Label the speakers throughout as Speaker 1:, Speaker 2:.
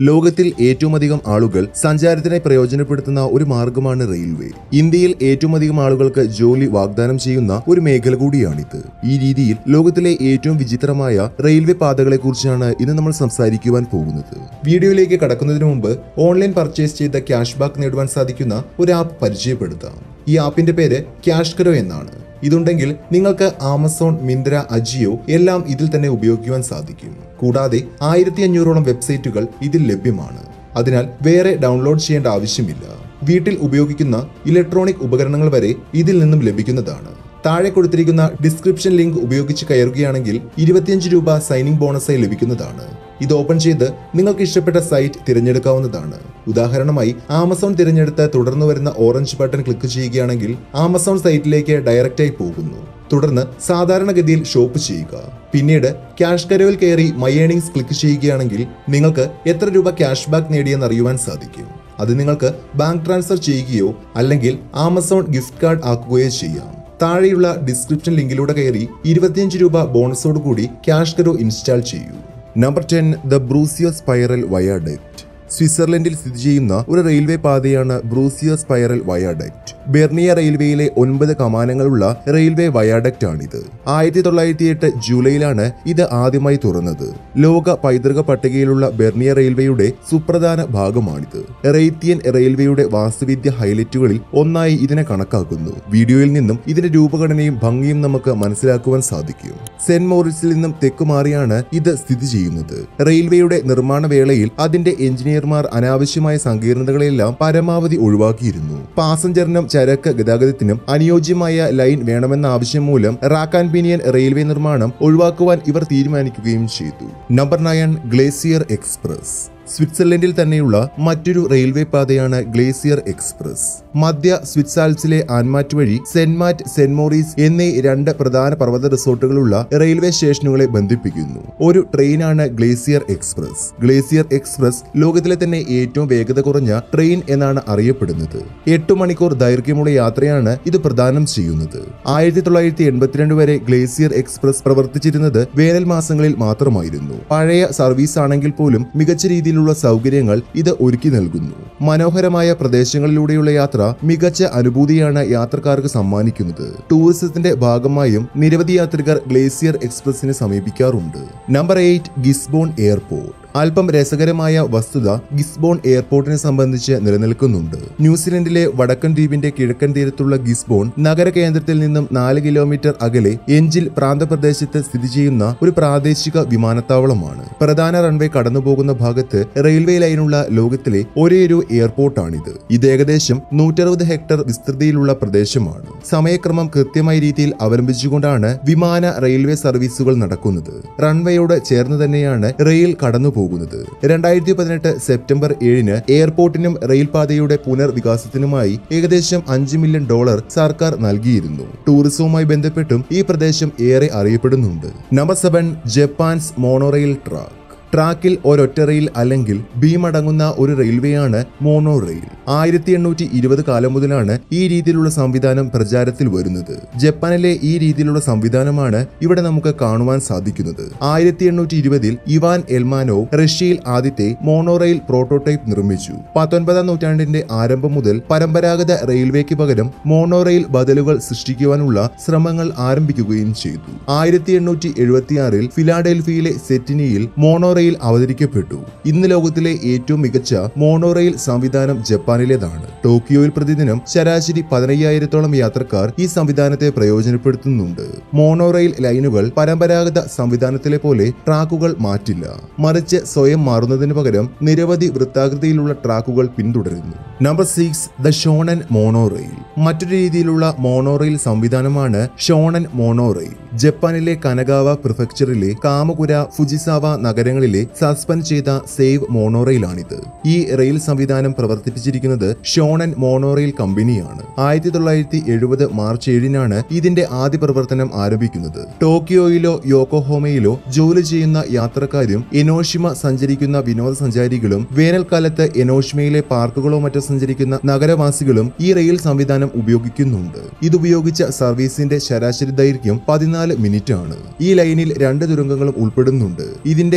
Speaker 1: ലോകത്തിൽ ഏറ്റവും അധികം ആളുകൾ സഞ്ചാരത്തിനായി പ്രയോജനപ്പെടുത്തുന്ന ഒരു മാർഗമാണ് റെയിൽവേ ഇന്ത്യയിൽ ഏറ്റവും അധികം ആളുകൾക്ക് ജോലി വാഗ്ദാനം ചെയ്യുന്ന ഒരു മേഖല കൂടിയാണിത് ഈ രീതിയിൽ ലോകത്തിലെ ഏറ്റവും വിചിത്രമായ റെയിൽവേ പാതകളെ കുറിച്ചാണ് ഇന്ന് നമ്മൾ സംസാരിക്കുവാൻ പോകുന്നത് വീഡിയോയിലേക്ക് കടക്കുന്നതിന് മുമ്പ് ഓൺലൈൻ പർച്ചേസ് ചെയ്ത ക്യാഷ് ബാക്ക് നേടുവാൻ സാധിക്കുന്ന ഒരു ആപ്പ് പരിചയപ്പെടുത്താം ഈ ആപ്പിന്റെ പേര് ക്യാഷ് കരോ എന്നാണ് ഇതുണ്ടെങ്കിൽ നിങ്ങൾക്ക് ആമസോൺ മിന്ത്ര അജിയോ എല്ലാം ഇതിൽ തന്നെ ഉപയോഗിക്കുവാൻ സാധിക്കും കൂടാതെ ആയിരത്തി അഞ്ഞൂറോളം വെബ്സൈറ്റുകൾ ഇതിൽ ലഭ്യമാണ് അതിനാൽ വേറെ ഡൗൺലോഡ് ചെയ്യേണ്ട ആവശ്യമില്ല വീട്ടിൽ ഉപയോഗിക്കുന്ന ഇലക്ട്രോണിക് ഉപകരണങ്ങൾ വരെ ഇതിൽ നിന്നും ലഭിക്കുന്നതാണ് താഴെ കൊടുത്തിരിക്കുന്ന ഡിസ്ക്രിപ്ഷൻ ലിങ്ക് ഉപയോഗിച്ച് കയറുകയാണെങ്കിൽ ഇരുപത്തിയഞ്ച് രൂപ സൈനിങ് ബോണസായി ലഭിക്കുന്നതാണ് ഇത് ഓപ്പൺ ചെയ്ത് നിങ്ങൾക്ക് ഇഷ്ടപ്പെട്ട സൈറ്റ് തിരഞ്ഞെടുക്കാവുന്നതാണ് ഉദാഹരണമായി ആമസോൺ തിരഞ്ഞെടുത്ത് തുടർന്ന് വരുന്ന ഓറഞ്ച് ബട്ടൺ ക്ലിക്ക് ചെയ്യുകയാണെങ്കിൽ ആമസോൺ സൈറ്റിലേക്ക് ഡയറക്റ്റായി പോകുന്നു തുടർന്ന് സാധാരണഗതിയിൽ ഷോപ്പ് ചെയ്യുക പിന്നീട് ക്യാഷ് കരോയിൽ കയറി മൈ ഏണിങ്സ് ക്ലിക്ക് ചെയ്യുകയാണെങ്കിൽ നിങ്ങൾക്ക് എത്ര രൂപ ക്യാഷ് ബാക്ക് നേടിയെന്ന് അറിയുവാൻ സാധിക്കും അത് നിങ്ങൾക്ക് ബാങ്ക് ട്രാൻസ്ഫർ ചെയ്യുകയോ അല്ലെങ്കിൽ ആമസോൺ ഗിഫ്റ്റ് കാർഡ് ആക്കുകയോ ചെയ്യാം താഴെയുള്ള ഡിസ്ക്രിപ്ഷൻ ലിങ്കിലൂടെ കയറി ഇരുപത്തിയഞ്ച് രൂപ ബോണസോട് കൂടി ക്യാഷ് കരോ ഇൻസ്റ്റാൾ ചെയ്യൂ number ten the Brusio spiral viaduct സ്വിറ്റ്സർലൻഡിൽ സ്ഥിതി ചെയ്യുന്ന ഒരു റെയിൽവേ പാതയാണ് ബ്രൂസിയോ സ്പൈറൽ വയാഡക്റ്റ് ബെർണിയ റെയിൽവേയിലെ ഒൻപത് കമാനങ്ങളുള്ള റെയിൽവേ വയാഡക്റ്റ് ആണിത് ആയിരത്തി തൊള്ളായിരത്തി എട്ട് ജൂലൈയിലാണ് ഇത് ആദ്യമായി തുറന്നത് ലോക പൈതൃക പട്ടികയിലുള്ള ബെർണിയ റെയിൽവേയുടെ സുപ്രധാന ഭാഗമാണിത് റെയ്ത്തിയൻ റെയിൽവേയുടെ വാസ്തുവിദ്യ ഹൈലൈറ്റുകളിൽ ഒന്നായി ഇതിനെ കണക്കാക്കുന്നു വീഡിയോയിൽ നിന്നും ഇതിന്റെ രൂപഘടനയും ഭംഗിയും നമുക്ക് മനസ്സിലാക്കുവാൻ സാധിക്കും സെന്റ് മോറിസിൽ നിന്നും തെക്കുമാറിയാണ് ഇത് സ്ഥിതി ചെയ്യുന്നത് റെയിൽവേയുടെ നിർമ്മാണ വേളയിൽ അതിന്റെ എഞ്ചിനീയർമാർ അനാവശ്യമായ സങ്കീർണതകളെല്ലാം പരമാവധി ഒഴിവാക്കിയിരുന്നു പാസഞ്ചറിനും ചരക്ക് ഗതാഗതത്തിനും അനുയോജ്യമായ ലൈൻ വേണമെന്ന ആവശ്യം മൂലം റാക്കാൻ പിനിയൻ റെയിൽവേ നിർമ്മാണം ഒഴിവാക്കുവാൻ ഇവർ തീരുമാനിക്കുകയും ചെയ്തു നമ്പർ നയൻ ഗ്ലേസിയർ എക്സ്പ്രസ് സ്വിറ്റ്സർലൻഡിൽ തന്നെയുള്ള മറ്റൊരു റെയിൽവേ പാതയാണ് ഗ്ലേസിയർ എക്സ്പ്രസ് മധ്യ സ്വിറ്റ്സാൽസിലെ ആൻമാറ്റ് വഴി സെന്റ്മാറ്റ് സെന്റ് മോറീസ് എന്നീ രണ്ട് പ്രധാന പർവ്വത റിസോർട്ടുകളുള്ള റെയിൽവേ സ്റ്റേഷനുകളെ ബന്ധിപ്പിക്കുന്നു ഒരു ട്രെയിനാണ് ഗ്ലേസിയർ എക്സ്പ്രസ് ഗ്ലേസിയർ എക്സ്പ്രസ് ലോകത്തിലെ തന്നെ ഏറ്റവും വേഗത കുറഞ്ഞ ട്രെയിൻ എന്നാണ് അറിയപ്പെടുന്നത് എട്ട് മണിക്കൂർ ദൈർഘ്യമുള്ള യാത്രയാണ് ഇത് പ്രദാനം ചെയ്യുന്നത് ആയിരത്തി തൊള്ളായിരത്തി എൺപത്തിരണ്ട് വരെ ഗ്ലേസിയർ എക്സ്പ്രസ് പ്രവർത്തിച്ചിരുന്നത് വേനൽ മാസങ്ങളിൽ മാത്രമായിരുന്നു പഴയ സർവീസ് ആണെങ്കിൽ പോലും മികച്ച രീതിയിലുള്ള സൗകര്യങ്ങൾ ഇത് ഒരുക്കി നൽകുന്നു മനോഹരമായ പ്രദേശങ്ങളിലൂടെയുള്ള യാത്ര മികച്ച അനുഭൂതിയാണ് യാത്രക്കാർക്ക് സമ്മാനിക്കുന്നത് ടൂറിസത്തിന്റെ ഭാഗമായും നിരവധി യാത്രികർ ഗ്ലേസിയർ എക്സ്പ്രസിനെ സമീപിക്കാറുണ്ട് നമ്പർ എയ്റ്റ് ഗിസ്ബോൺ എയർപോർട്ട് അല്പം രസകരമായ വസ്തുത ഗിസ്ബോൺ എയർപോർട്ടിനെ സംബന്ധിച്ച് നിലനിൽക്കുന്നുണ്ട് ന്യൂസിലൻഡിലെ വടക്കൻ ദ്വീപിന്റെ കിഴക്കൻ തീരത്തുള്ള ഗിസ്ബോൺ നഗര കേന്ദ്രത്തിൽ നിന്നും നാല് കിലോമീറ്റർ അകലെ എഞ്ചിൽ പ്രാന്തപ്രദേശത്ത് സ്ഥിതി ചെയ്യുന്ന ഒരു പ്രാദേശിക വിമാനത്താവളമാണ് പ്രധാന റൺവേ കടന്നുപോകുന്ന ഭാഗത്ത് റെയിൽവേ ലൈനുള്ള ലോകത്തിലെ ഒരേയൊരു എയർപോർട്ടാണിത് ഇത് ഏകദേശം നൂറ്ററുപത് ഹെക്ടർ വിസ്തൃതിയിലുള്ള പ്രദേശമാണ് സമയക്രമം കൃത്യമായ രീതിയിൽ അവലംബിച്ചുകൊണ്ടാണ് വിമാന റെയിൽവേ സർവീസുകൾ നടക്കുന്നത് റൺവേയോട് ചേർന്ന് തന്നെയാണ് റെയിൽ കടന്നു പോകുന്നത് രണ്ടായിരത്തി പതിനെട്ട് സെപ്റ്റംബർ ഏഴിന് എയർപോർട്ടിനും റെയിൽപാതയുടെ പുനർവികാസത്തിനുമായി ഏകദേശം അഞ്ച് മില്യൺ ഡോളർ സർക്കാർ നൽകിയിരുന്നു ടൂറിസവുമായി ബന്ധപ്പെട്ടും ഈ പ്രദേശം ഏറെ അറിയപ്പെടുന്നുണ്ട് number seven Japan's monorail track ട്രാക്കിൽ ഒരൊറ്റ റെയിൽ അല്ലെങ്കിൽ ബീം അടങ്ങുന്ന ഒരു റെയിൽവേയാണ് മോണോ റെയിൽ ആയിരത്തി എണ്ണൂറ്റി ഇരുപത് കാലം മുതലാണ് ഈ രീതിയിലുള്ള സംവിധാനം പ്രചാരത്തിൽ വരുന്നത് ജപ്പാനിലെ ഈ രീതിയിലുള്ള സംവിധാനമാണ് ഇവിടെ നമുക്ക് കാണുവാൻ സാധിക്കുന്നത് ആയിരത്തി എണ്ണൂറ്റി ഇരുപതിൽ ഇവാൻ എൽമാനോ റഷ്യയിൽ ആദ്യത്തെ മോണോ റെയിൽ പ്രോട്ടോടൈപ്പ് നിർമ്മിച്ചു പത്തൊൻപതാം നൂറ്റാണ്ടിന്റെ ആരംഭം മുതൽ പരമ്പരാഗത റെയിൽവേക്ക് പകരം മോണോ റെയിൽ ബദലുകൾ സൃഷ്ടിക്കുവാനുള്ള ശ്രമങ്ങൾ ആരംഭിക്കുകയും ചെയ്തു ആയിരത്തി എണ്ണൂറ്റി എഴുപത്തിയാറിൽ ഫിലാഡൽഫിയയിലെ സെറ്റിനിയിൽ മോണോ റെയിൽ അവതരിക്കപ്പെട്ടു ഇന്ന് ലോകത്തിലെ ഏറ്റവും മികച്ച മോണോ റെയിൽ സംവിധാനം ജപ്പാനിലേതാണ് ടോക്കിയോയിൽ പ്രതിദിനം ശരാശരി പതിനയ്യായിരത്തോളം യാത്രക്കാർ ഈ സംവിധാനത്തെ പ്രയോജനപ്പെടുത്തുന്നുണ്ട് മോണോ റെയിൽ ലൈനുകൾ പരമ്പരാഗത സംവിധാനത്തിലെ പോലെ ട്രാക്കുകൾ മാറ്റില്ല മറിച്ച് സ്വയം മാറുന്നതിന് പകരം നിരവധി വൃത്താകൃതിയിലുള്ള ട്രാക്കുകൾ പിന്തുടരുന്നു number six the Shonan monorail മറ്റൊരു രീതിയിലുള്ള മോണോ റെയിൽ സംവിധാനമാണ് ഷോണൻ മോണോ റെയിൽ ജപ്പാനിലെ കനഗാവ പ്രിഫെക്ചറിലെ കാമകുര ഫുജിസാവ നഗരങ്ങളിലെ സസ്പെൻഡ് ചെയ്ത സേവ് മോണോറെയിലാണിത് ഈ റെയിൽ സംവിധാനം പ്രവർത്തിപ്പിച്ചിരിക്കുന്നത് ഷോണൻ മോണോറെയിൽ കമ്പനിയാണ് ആയിരത്തി തൊള്ളായിരത്തി എഴുപത് മാർച്ച് ഏഴിനാണ് ഇതിന്റെ ആദ്യ പ്രവർത്തനം ആരംഭിക്കുന്നത് ടോക്കിയോയിലോ യോക്കോഹോമയിലോ ജോലി ചെയ്യുന്ന യാത്രക്കാരും എനോഷിമ സഞ്ചരിക്കുന്ന വിനോദസഞ്ചാരികളും വേനൽക്കാലത്ത് എനോഷിമയിലെ പാർക്കുകളോ മറ്റോ സഞ്ചരിക്കുന്ന നഗരവാസികളും ഈ റെയിൽ സംവിധാനം ഉപയോഗിക്കുന്നുണ്ട് ഇതുപയോഗിച്ച സർവീസിന്റെ ശരാശരി ദൈർഘ്യം പതിനാല് മിനിറ്റ് ആണ് ഈ ലൈനിൽ രണ്ട് തുരങ്കങ്ങളും ഉൾപ്പെടുന്നുണ്ട് ഇതിന്റെ പരിപാലന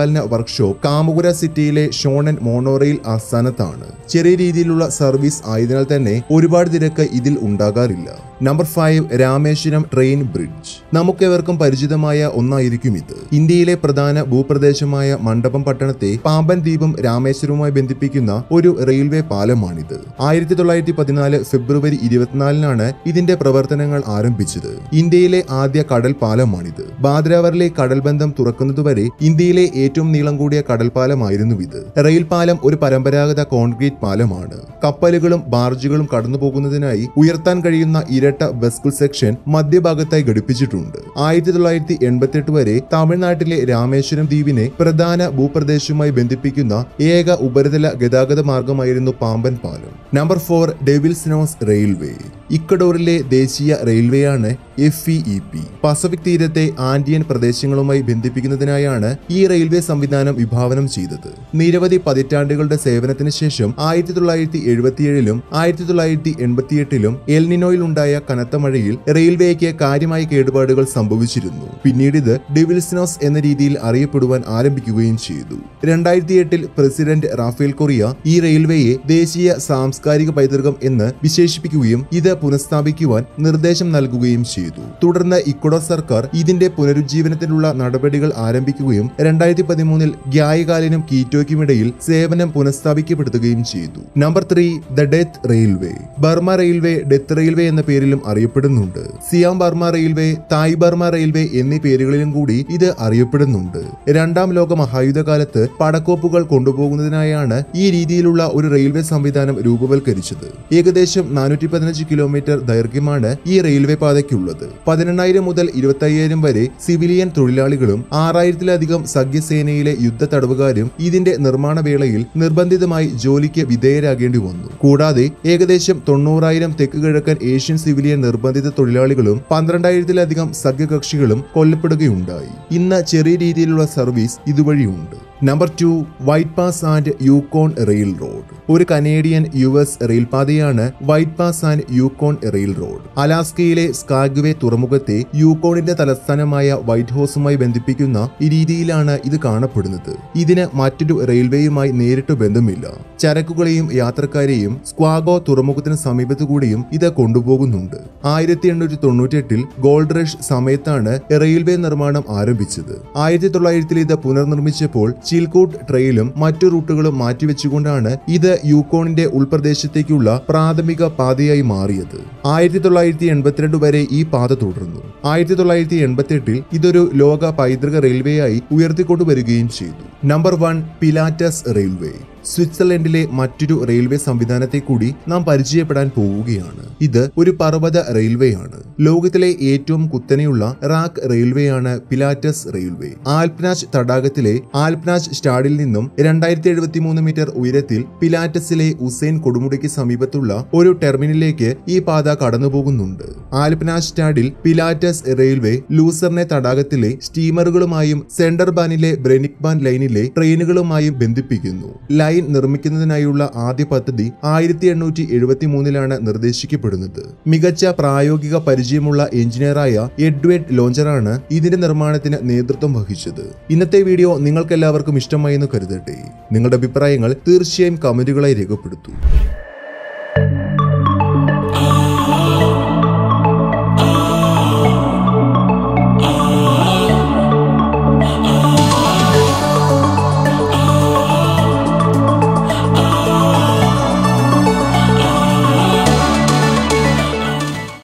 Speaker 1: പരിപാലന വർക്ക്ഷോപ്പ് കാമകുര സിറ്റിയിലെ ഷോണൻ മോണോറെയിൽ ആസ്ഥാനത്താണ് ചെറിയ രീതിയിലുള്ള സർവീസ് ആയതിനാൽ തന്നെ ഒരുപാട് തിരക്ക് ഇതിൽ ഉണ്ടാകാറില്ല number five Rameswaram train bridge നമുക്കെവർക്കും പരിചിതമായ ഒന്നായിരിക്കും ഇത് ഇന്ത്യയിലെ പ്രധാന ഭൂപ്രദേശമായ മണ്ഡപം പട്ടണത്തെ പാമ്പൻ ദ്വീപും രാമേശ്വരവുമായി ബന്ധിപ്പിക്കുന്ന ഒരു റെയിൽവേ പാലമാണിത് ആയിരത്തി തൊള്ളായിരത്തി പതിനാല് ഫെബ്രുവരി ഇരുപത്തിനാലിനാണ് ഇതിന്റെ പ്രവർത്തനങ്ങൾ ആരംഭിച്ചത് ഇന്ത്യയിലെ ആദ്യ കടൽ പാലമാണിത് ബാദ്രാവറിലെ കടൽബന്ധം തുറക്കുന്നതുവരെ ഇന്ത്യയിലെ ഏറ്റവും നീളം കൂടിയ കടൽപാലമായിരുന്നു ഇത് റെയിൽ പാലം ഒരു പരമ്പരാഗത കോൺക്രീറ്റ് പാലമാണ് കപ്പലുകളും ബാർജുകളും കടന്നു പോകുന്നതിനായി ഉയർത്താൻ കഴിയുന്ന ഇരട്ട ബസ്കുൾ സെക്ഷൻ മധ്യഭാഗത്തായി ഘടിപ്പിച്ചിട്ടുണ്ട് ആയിരത്തി തൊള്ളായിരത്തി എൺപത്തിയെട്ട് വരെ തമിഴ്നാട്ടിലെ രാമേശ്വരം ദ്വീപിനെ പ്രധാന ഭൂപ്രദേശവുമായി ബന്ധിപ്പിക്കുന്ന ഏക ഉപരിതല ഗതാഗത മാർഗമായിരുന്നു പാമ്പൻ പാലം number four Devil's Nose railway ഇക്കഡോറിലെ ദേശീയ റെയിൽവേയാണ് എഫ് ഇ പി പസഫിക് തീരത്തെ ആൻഡിയൻ പ്രദേശങ്ങളുമായി ബന്ധിപ്പിക്കുന്നതിനായാണ് ഈ റെയിൽവേ സംവിധാനം വിഭാവനം ചെയ്തത് നിരവധി പതിറ്റാണ്ടുകളുടെ സേവനത്തിന് ശേഷം ആയിരത്തി തൊള്ളായിരത്തി എഴുപത്തിയേഴിലും ആയിരത്തി തൊള്ളായിരത്തി എൺപത്തിയെട്ടിലും എൽനിനോയിൽ ഉണ്ടായ കനത്ത മഴയിൽ റെയിൽവേക്ക് കാര്യമായ കേടുപാടുകൾ സംഭവിച്ചിരുന്നു പിന്നീട് ഇത് ഡെവിൽസ്നോസ് എന്ന രീതിയിൽ അറിയപ്പെടുവാൻ ആരംഭിക്കുകയും ചെയ്തു രണ്ടായിരത്തി എട്ടിൽ പ്രസിഡന്റ് റാഫേൽ കൊറിയ ഈ റെയിൽവേയെ ദേശീയ സാംസ്കാരിക പൈതൃകം എന്ന് വിശേഷിപ്പിക്കുകയും ഇത് പുനഃസ്ഥാപിക്കുവാൻ നിർദ്ദേശം നൽകുകയും ചെയ്തു തുടർന്ന് ഇക്വഡോർ സർക്കാർ ഇതിന്റെ പുനരുജ്ജീവനത്തിനുള്ള നടപടികൾ ആരംഭിക്കുകയും രണ്ടായിരത്തി പതിമൂന്നിൽ ഗ്യായകാലിനും കീറ്റോയ്ക്കുമിടയിൽ സേവനം പുനഃസ്ഥാപിക്കപ്പെടുത്തുകയും ചെയ്തു number three the Death Railway Burma Railway Death Railway എന്ന പേരിലും അറിയപ്പെടുന്നുണ്ട് Siam Burma Railway Thai Burma Railway എന്നീ പേരുകളിലും കൂടി ഇത് അറിയപ്പെടുന്നുണ്ട് രണ്ടാം ലോക മഹായുദ്ധകാലത്ത് പടക്കോപ്പുകൾ കൊണ്ടുപോകുന്നതിനായാണ് ഈ രീതിയിലുള്ള ഒരു റെയിൽവേ സംവിധാനം രൂപവൽക്കരിച്ചത് ഏകദേശം നാനൂറ്റി പതിനഞ്ച് കിലോമീറ്റർ ദൈർഘ്യമാണ് ഈ റെയിൽവേ പാതയ്ക്കുള്ളത് പതിനെണ്ണായിരം മുതൽ ഇരുപത്തി അയ്യായിരം വരെ സിവിലിയൻ തൊഴിലാളികളും ആറായിരത്തിലധികം സഖ്യസേനയിലെ യുദ്ധ തടവുകാരും ഇതിന്റെ നിർമ്മാണ വേളയിൽ നിർബന്ധിതമായി ജോലിക്ക് വിധേയരാകേണ്ടി വന്നു കൂടാതെ ഏകദേശം തൊണ്ണൂറായിരം തെക്ക് കിഴക്കൻ ഏഷ്യൻ സിവിലിയൻ നിർബന്ധിത തൊഴിലാളികളും പന്ത്രണ്ടായിരത്തിലധികം സഖ്യകക്ഷികളും കൊല്ലപ്പെടുകയുണ്ടായി ഇന്ന് ചെറിയ രീതിയിലുള്ള സർവീസ് ഇതുവഴിയുണ്ട് number two White Pass and Yukon railroad ഒരു കനേഡിയൻ യു എസ് റെയിൽപാതയാണ് White Pass and Yukon railroad അലാസ്കയിലെ സ്കാഗ്വേ തുറമുഖത്തെ യൂക്കോണിന്റെ തലസ്ഥാനമായ വൈറ്റ് ഹൗസുമായി ബന്ധിപ്പിക്കുന്ന ഈ രീതിയിലാണ് ഇത് കാണപ്പെടുന്നത് ഇതിന് മറ്റൊരു റെയിൽവേയുമായി നേരിട്ട് ബന്ധമില്ല ചരക്കുകളെയും യാത്രക്കാരെയും സ്ക്വാഗോ തുറമുഖത്തിന് സമീപത്തു കൂടിയും ഇത് കൊണ്ടുപോകുന്നുണ്ട് ആയിരത്തി എണ്ണൂറ്റി തൊണ്ണൂറ്റിയെട്ടിൽ ഗോൾഡ് റഷ് സമയത്താണ് റെയിൽവേ നിർമ്മാണം ആരംഭിച്ചത് ആയിരത്തി തൊള്ളായിരത്തിൽ ഇത് പുനർനിർമ്മിച്ചപ്പോൾ ചിൽക്കൂട്ട് ട്രെയിലും മറ്റു റൂട്ടുകളും മാറ്റിവെച്ചുകൊണ്ടാണ് ഇത് യൂക്കോണിന്റെ ഉൾപ്രദേശത്തേക്കുള്ള പ്രാഥമിക പാതയായി മാറിയത് ആയിരത്തി തൊള്ളായിരത്തി എൺപത്തിരണ്ട് വരെ ഈ പാത തുടർന്നു ആയിരത്തി തൊള്ളായിരത്തി എൺപത്തിയെട്ടിൽ ഇതൊരു ലോക പൈതൃക റെയിൽവേയായി ഉയർത്തിക്കൊണ്ടുവരികയും ചെയ്തു നമ്പർ വൺ പിലാറ്റസ് റെയിൽവേ സ്വിറ്റ്സർലൻഡിലെ മറ്റൊരു റെയിൽവേ സംവിധാനത്തെ കൂടി നാം പരിചയപ്പെടാൻ പോവുകയാണ് ഇത് ഒരു പർവ്വത റെയിൽവേയാണ് ലോകത്തിലെ ഏറ്റവും കുത്തനെയുള്ള റാക്ക് റെയിൽവേയാണ് പിലാറ്റസ് റെയിൽവേ ആൽപ്നാച്ച് തടാകത്തിലെ ആൽപ്നാച്ച് സ്റ്റാഡിൽ നിന്നും രണ്ടായിരത്തി എഴുപത്തി മൂന്ന് മീറ്റർ ഉയരത്തിൽ പിലാറ്റസിലെ ഉസൈൻ കൊടുമുടിക്ക് സമീപത്തുള്ള ഒരു ടെർമിനലിലേക്ക് ഈ പാത കടന്നുപോകുന്നുണ്ട് ആൽപ്നാച്ച് സ്റ്റാഡിൽ പിലാറ്റസ് റെയിൽവേ ലൂസറിനെ തടാകത്തിലെ സ്റ്റീമറുകളുമായും സെൻഡർ ബാനിലെ ബ്രെനിക് ബാൻ ലൈനിലെ ട്രെയിനുകളുമായും ബന്ധിപ്പിക്കുന്നു ലൈൻ നിർമ്മിക്കുന്നതിനായുള്ള ആദ്യ പദ്ധതി ആയിരത്തി എണ്ണൂറ്റി എഴുപത്തി മൂന്നിലാണ് നിർദ്ദേശിക്കപ്പെടുന്നത് മികച്ച പ്രായോഗിക പരിചയമുള്ള എഞ്ചിനീയറായ എഡ്വേർഡ് ലോഞ്ചറാണ് ഇതിന്റെ നിർമ്മാണത്തിന് നേതൃത്വം വഹിച്ചത് ഇന്നത്തെ വീഡിയോ നിങ്ങൾക്ക് എല്ലാവർക്കും ഇഷ്ടമായി എന്ന് കരുതട്ടെ നിങ്ങളുടെ അഭിപ്രായങ്ങൾ തീർച്ചയായും കമന്റുകളായി രേഖപ്പെടുത്തൂ